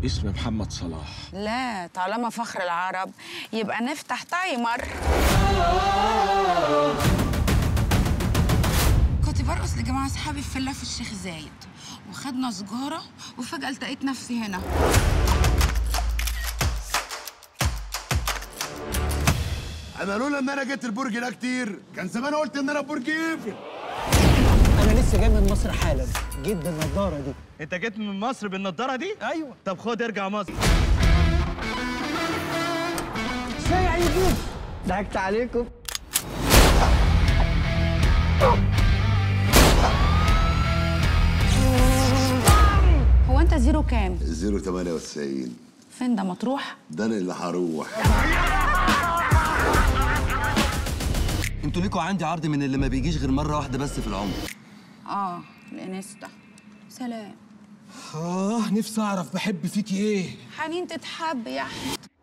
اسم محمد صلاح لا طالما فخر العرب يبقى نفتح تايمر كنت برقص لجماعة أصحابي في فيلا في الشيخ زايد وخدنا سجارة وفجأة التقيت نفسي هنا انا لولا ان انا جيت البرج ده كتير كان زمان قلت ان انا برج ايفل انا لسه جاي من مصر حالا جيت بالنضاره دي انت جيت من مصر بالنضاره دي ايوه طب خد ارجع مصر ازاي يا عيوب ضحكت عليكم هو أنت زيرو كام؟ 098 فين ده مطروح؟ ده انا اللي هروح انتوا ليكوا عندي عرض من اللي ما بيجيش غير مره واحده بس في العمر آه الإنستا سلام اه نفسي اعرف بحب فيكي ايه حنين تتحب يا أحمد